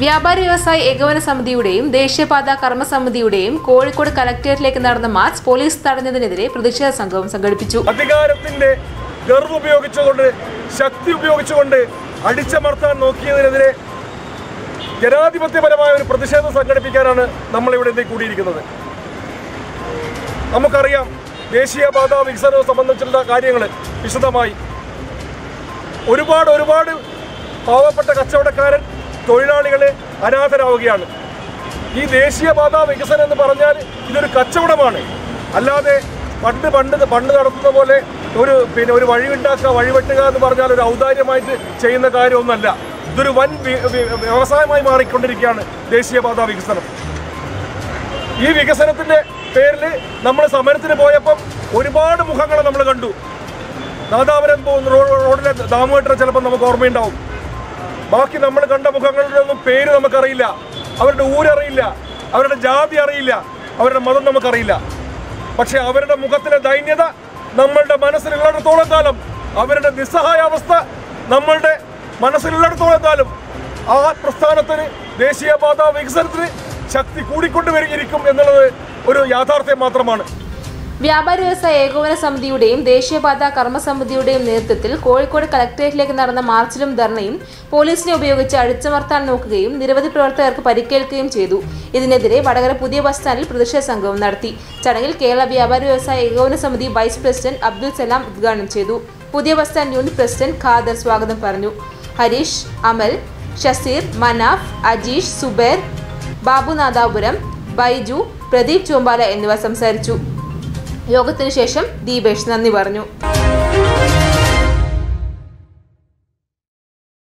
വ്യാപാരി വ്യവസായ ഏകോപന സമിതിയുടെയും ദേശീയപാത കർമ്മസമിതിയുടെയും കോഴിക്കോട് കലക്ടറേറ്റിലേക്ക് നടന്ന മാർച്ച് പോലീസ് തടഞ്ഞതിനെതിരെ പ്രതിഷേധ സംഘവും സംഘടിപ്പിച്ചു അധികാരത്തിന്റെ ഗർവ് ഉപയോഗിച്ചുകൊണ്ട് ശക്തി ഉപയോഗിച്ചുകൊണ്ട് അടിച്ചമർത്താൻ നോക്കിയതിനെതിരെ ജനാധിപത്യപരമായ ഒരു പ്രതിഷേധം സംഘടിപ്പിക്കാനാണ് നമ്മളിവിടെ ഇന്ന് കൂടിയിരിക്കുന്നത് നമുക്കറിയാം ദേശീയപാത വികസനവും സംബന്ധിച്ചുള്ള കാര്യങ്ങൾ വിശദമായി ഒരുപാട് ഒരുപാട് പാവപ്പെട്ട കച്ചവടക്കാരൻ തൊഴിലാളികൾ അനാഥരാവുകയാണ് ഈ ദേശീയപാത വികസനം എന്ന് പറഞ്ഞാൽ ഇതൊരു കച്ചവടമാണ് അല്ലാതെ പണ്ട് പണ്ട് പണ്ട് നടത്തുന്ന പോലെ ഒരു പിന്നെ ഒരു വഴി ഉണ്ടാക്കുക വഴിവെട്ടുക എന്ന് പറഞ്ഞാൽ ഒരു ഔദാര്യമായിട്ട് ചെയ്യുന്ന കാര്യമൊന്നുമല്ല ഇതൊരു വൻ വി- വി- വ്യവസായമായി മാറിക്കൊണ്ടിരിക്കുകയാണ് ദേശീയപാത വികസനം ഈ വികസനത്തിന്റെ പേരിൽ നമ്മൾ സമരത്തിന് പോയപ്പം ഒരുപാട് മുഖങ്ങൾ നമ്മൾ കണ്ടു നാദാപുരം പോകുന്ന റോ- റോഡിലെ ദാമോട്ടർ ചിലപ്പോൾ നമുക്ക് ഓർമ്മയുണ്ടാവും ബാക്കി നമ്മൾ കണ്ട മുഖങ്ങളുടെ ഒന്നും പേര് നമുക്കറിയില്ല അവരുടെ ഊരറിയില്ല അവരുടെ ജാതി അറിയില്ല അവരുടെ മതം നമുക്കറിയില്ല പക്ഷെ അവരുടെ മുഖത്തിലെ ദൈന്യത നമ്മളുടെ മനസ്സിലുള്ളിടത്തോളം കാലം അവരുടെ നിസ്സഹായാവസ്ഥ നമ്മളുടെ മനസ്സിലുള്ളിടത്തോളം കാലം ആ പ്രസ്ഥാനത്തിന് ദേശീയപാത വികസനത്തിന് ശക്തി കൂടിക്കൊണ്ടുവരികയിരിക്കും എന്നുള്ളത് ഒരു യാഥാർത്ഥ്യം മാത്രമാണ് വ്യാപാരി വ്യവസായ ഏകോപന സമിതിയുടെയും ദേശീയപാത കർമ്മസമിതിയുടെയും നേതൃത്വത്തിൽ കോഴിക്കോട് കലക്ടറേറ്റിലേക്ക് നടന്ന മാർച്ചിലും ധർണയും പോലീസിനെ ഉപയോഗിച്ച് അടിച്ചമർത്താൻ നോക്കുകയും നിരവധി പ്രവർത്തകർക്ക് പരിക്കേൽക്കുകയും ചെയ്തു ഇതിനെതിരെ വടകര പുതിയ ബസ് സ്റ്റാൻഡിൽ പ്രതിഷേധ സംഘവും നടത്തി ചടങ്ങിൽ കേരള വ്യാപാരി വ്യവസായ ഏകോപന സമിതി വൈസ് പ്രസിഡന്റ് അബ്ദുൽ സലാം ഉദ്ഘാടനം ചെയ്തു പുതിയ bus stand unit president Khader സ്വാഗതം പറഞ്ഞു ഹരീഷ് അമൽ ഷസീർ മനാഫ് അജീഷ് സുബേർ ബാബുനാഥാപുരം ബൈജു പ്രദീപ് ചോമ്പാല എന്നിവർ സംസാരിച്ചു യോഗത്തിനു ശേഷം ദീപേഷ് നന്ദി പറഞ്ഞു